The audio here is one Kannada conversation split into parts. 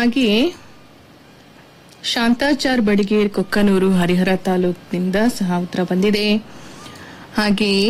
ಹಾಗೆಯೇ ಶಾಂತಾಚಾರ್ ಬಡಿಗೇರ್ ಕೊಕ್ಕನೂರು ಹರಿಹರ ತಾಲೂಕಿನಿಂದ ಸಹ ಉತ್ತರ ಬಂದಿದೆ ಹಾಗೆಯೇ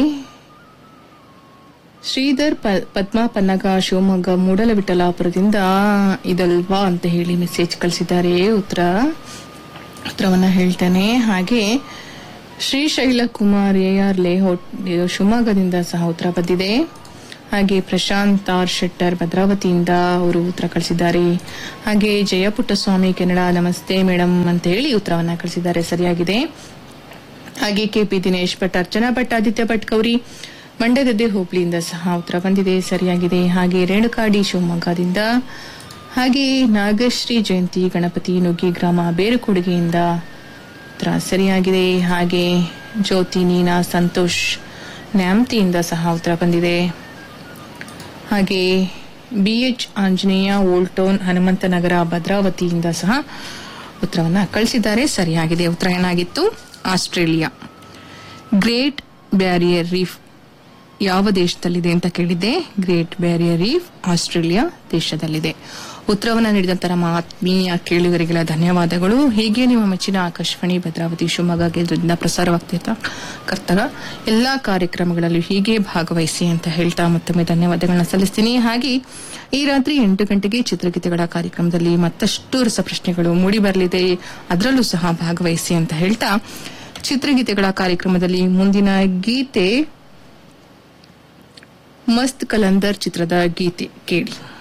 ಶ್ರೀಧರ್ ಪ- ಪದ್ಮಾ ಪನ್ನಗ ಶಿವಮೊಗ್ಗ ಮೂಡಲವಿಠಲಾಪುರದಿಂದ ಇದಲ್ವಾ ಅಂತ ಹೇಳಿ ಮೆಸೇಜ್ ಕಳಿಸಿದ್ದಾರೆ ಉತ್ತರ ಉತ್ತರವನ್ನ ಹೇಳ್ತೇನೆ ಹಾಗೆ Srishaila Kumar A R layout ಇದು ಶಿವಮೊಗ್ಗದಿಂದ ಸಹ ಉತ್ತರ ಬಂದಿದೆ ಹಾಗೆ ಪ್ರಶಾಂತ್ ಆರ್ ಶೆಟ್ಟರ್ ಭದ್ರಾವತಿಯಿಂದ ಅವರು ಉತ್ತರ ಕಳಿಸಿದ್ದಾರೆ ಹಾಗೆ ಜಯಪುಟ್ಟಸ್ವಾಮಿ ಕೆನಡಾ ನಮಸ್ತೆ ಮೇಡಮ್ ಅಂತ ಹೇಳಿ ಉತ್ತರವನ್ನ ಕಳಿಸಿದ್ದಾರೆ ಸರಿಯಾಗಿದೆ ಹಾಗೆ ಕೆಪಿ ದಿನೇಶ್ ಭಟ್ ಅರ್ಚನಾ ಭಟ್ ಆದಿತ್ಯ ಭಟ್ ಗೌರಿ ಮಂಡ್ಯಗದ್ದೆ ಹುಬ್ಳಿಯಿಂದ ಸಹ ಉತ್ತರ ಬಂದಿದೆ ಸರಿಯಾಗಿದೆ ಹಾಗೆ ರೇಣುಕಾಡಿ ಶಿವಮೊಗ್ಗದಿಂದ ಹಾಗೆ ನಾಗಶ್ರೀ ಜಯಂತಿ ಗಣಪತಿ ನುಗ್ಗಿ ಗ್ರಾಮ ಬೇರುಕೊಡುಗೆಯಿಂದ ಉತ್ತರ ಸರಿಯಾಗಿದೆ ಹಾಗೆ ಜ್ಯೋತಿ ನೀನಾ ಸಂತೋಷ್ ನ್ಯಾಮ್ತಿಯಿಂದ ಸಹ ಉತ್ತರ ಬಂದಿದೆ ಹಾಗೆ ಬಿಎಚ್ ಆಂಜನೇಯ ಓಲ್ಟೋನ್ ಹನುಮಂತನಗರ ಭದ್ರಾವತಿಯಿಂದ ಸಹ ಉತ್ತರವನ್ನ ಕಳಿಸಿದ್ದಾರೆ ಸರಿಯಾಗಿದೆ ಉತ್ತರ ಏನಾಗಿತ್ತು ಆಸ್ಟ್ರೇಲಿಯಾ ಗ್ರೇಟ್ ಬ್ಯಾರಿಯರ್ ರೀಫ್ ಯಾವ ದೇಶದಲ್ಲಿದೆ ಅಂತ ಕೇಳಿದ್ದೆ ಗ್ರೇಟ್ ಬ್ಯಾರಿಯರ್ ರೀಫ್ ಆಸ್ಟ್ರೇಲಿಯಾ ದೇಶದಲ್ಲಿದೆ ಉತ್ತರವನ್ನು ನೀಡಿದಂತ ನಮ್ಮ ಆತ್ಮೀಯ ಕೇಳುಗರಿಗೆಲ್ಲ ಧನ್ಯವಾದಗಳು ಹೀಗೆ ನಿಮ್ಮ ಮೆಚ್ಚಿನ ಆಕಾಶವಾಣಿ ಭದ್ರಾವತಿ ಶಿವಮೊಗ್ಗ ಕೇಂದ್ರದಿಂದ ಪ್ರಸಾರವಾಗ್ತಿದ್ದ ಕರ್ತಗ ಎಲ್ಲಾ ಕಾರ್ಯಕ್ರಮಗಳಲ್ಲೂ ಹೀಗೆ ಭಾಗವಹಿಸಿ ಅಂತ ಹೇಳ್ತಾ ಮತ್ತೊಮ್ಮೆ ಧನ್ಯವಾದಗಳನ್ನ ಸಲ್ಲಿಸ್ತೀನಿ ಹಾಗೆ ಈ ರಾತ್ರಿ ಎಂಟು ಗಂಟೆಗೆ ಚಿತ್ರಗೀತೆಗಳ ಕಾರ್ಯಕ್ರಮದಲ್ಲಿ ಮತ್ತಷ್ಟು ರಸಪ್ರಶ್ನೆಗಳು ಮೂಡಿ ಬರಲಿದೆ ಅದರಲ್ಲೂ ಸಹ ಭಾಗವಹಿಸಿ ಅಂತ ಹೇಳ್ತಾ ಚಿತ್ರಗೀತೆಗಳ ಕಾರ್ಯಕ್ರಮದಲ್ಲಿ ಮುಂದಿನ ಗೀತೆ ಮಸ್ತ್ ಕಲಂದರ್ ಚಿತ್ರದ ಗೀತೆ ಕೇಳಿ